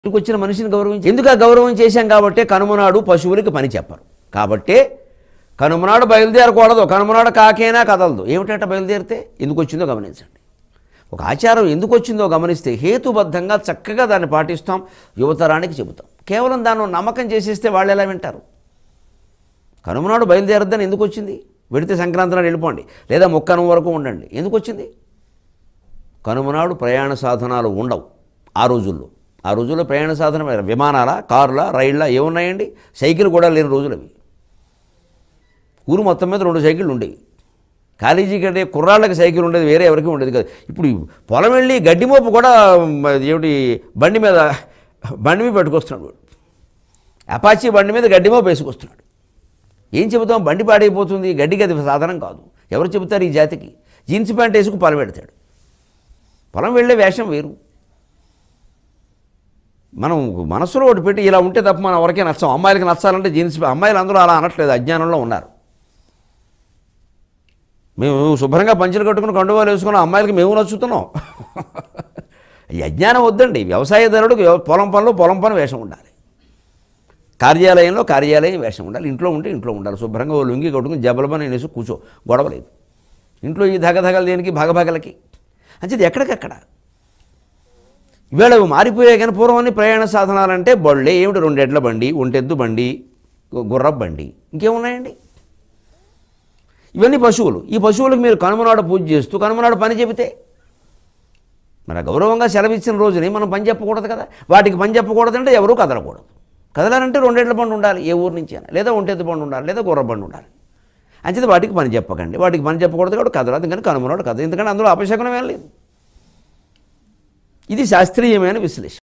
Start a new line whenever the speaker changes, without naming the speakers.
ఇంటికి వచ్చిన మనిషిని గౌరవించి ఎందుకు ఆ గౌరవం చేశాం కాబట్టి కనుమనాడు పశువులకి పని చెప్పరు కాబట్టే కనుమనాడు బయలుదేరకూడదు కనుమనాడు కాకేనా కదలదు ఏమిటంటే బయలుదేరితే ఎందుకు వచ్చిందో గమనించండి ఒక ఆచారం ఎందుకు వచ్చిందో గమనిస్తే హేతుబద్ధంగా చక్కగా దాన్ని పాటిస్తాం యువతరానికి చెబుతాం కేవలం దాన్ని నమ్మకం చేసేస్తే వాళ్ళు ఎలా వింటారు కనుమనాడు బయలుదేరద్దని ఎందుకు వచ్చింది వెడితే సంక్రాంతి నాడు వెళ్ళిపోండి లేదా ముక్కను వరకు ఉండండి ఎందుకు వచ్చింది కనుమనాడు ప్రయాణ సాధనాలు ఉండవు ఆ రోజుల్లో ఆ రోజుల్లో ప్రయాణ సాధనం విమానాల కార్ల రైళ్ళ ఏమున్నాయండి సైకిల్ కూడా లేని రోజులు అవి ఊరు మొత్తం మీద రెండు సైకిళ్ళు ఉండేవి కాలేజీ కంటే కుర్రాళ్ళకి సైకిల్ ఉండేది వేరే ఎవరికి ఉండేది కాదు ఇప్పుడు ఈ పొలం వెళ్ళి గడ్డి మోపు కూడా మ, ఏమిటి బండి మీద బండి మీద పెట్టుకొస్తున్నాడు వాడు అపాచీ బండి మీద గడ్డి మోపు వేసుకొస్తున్నాడు ఏం చెబుతాం బండి పాడైపోతుంది గడ్డికి అది సాధనం కాదు ఎవరు చెబుతారు ఈ జాతికి జీన్స్ ప్యాంట్ వేసుకు పొలం పెడతాడు పొలం వెళ్ళే వేషం వేరు మనం మనసులో ఒకటి పెట్టి ఇలా ఉంటే తప్ప మనం ఎవరికే నచ్చం అమ్మాయిలకి నచ్చాలంటే జీన్స్ ప్యా- అమ్మాయిలు అందరూ అలా అనట్లేదు అజ్ఞానంలో ఉన్నారు మేము శుభ్రంగా పంచులు కట్టుకుని కండువాలు వేసుకున్న అమ్మాయిలకి మేము నచ్చుతున్నాం ఈ అజ్ఞానం వద్దండి వ్యవసాయదారుడికి వ్యవ- పొలం పనిలో పొలం పని వేషం ఉండాలి కార్యాలయంలో కార్యాలయం వేషం ఉండాలి ఇంట్లో ఉంటే ఇంట్లో ఉండాలి శుభ్రంగా ఓ లుంగి కట్టుకుని జబలబని వేసి కూర్చో గొడవలేదు ఇంట్లో ఈ ధగధగలు దేనికి భగభగలకి అంచేది ఎక్కడికక్కడ ఇవాళ ఇవి మారిపోయాయి కానీ పూర్వం అన్ని ప్రయాణ సాధనాలంటే బళ్ళే ఏమిటి రెండెడ్ల బండి ఒంటెద్దు బండి గు- గుర్రపు బండి ఇంకేమున్నాయండి ఇవన్నీ పశువులు ఈ పశువులకు మీరు కనుమనాడు పూజ చేస్తూ కనుమనాడు పని చెబితే మన గౌరవంగా సెలవిచ్చిన రోజుని మనం పని చెప్పకూడదు కదా వాటికి పని చెప్పకూడదంటే ఎవరూ కదలకూడదు కదలాలంటే రెండేళ్ల బండి ఉండాలి ఏ ఊరు నుంచి అయినా లేదా ఒంటెద్దు బండి ఉండాలి లేదా గుర్ర బండి ఉండాలి అంచేది వాటికి పని చెప్పకండి వాటికి పని చెప్పకూడదు కాబట్టి కదలదు ఎందుకని కనుమనాడు కదదు ఎందుకంటే అందులో అపశకనం ఏం లేదు ఇది శాస్త్రీయమైన విశ్లేషణ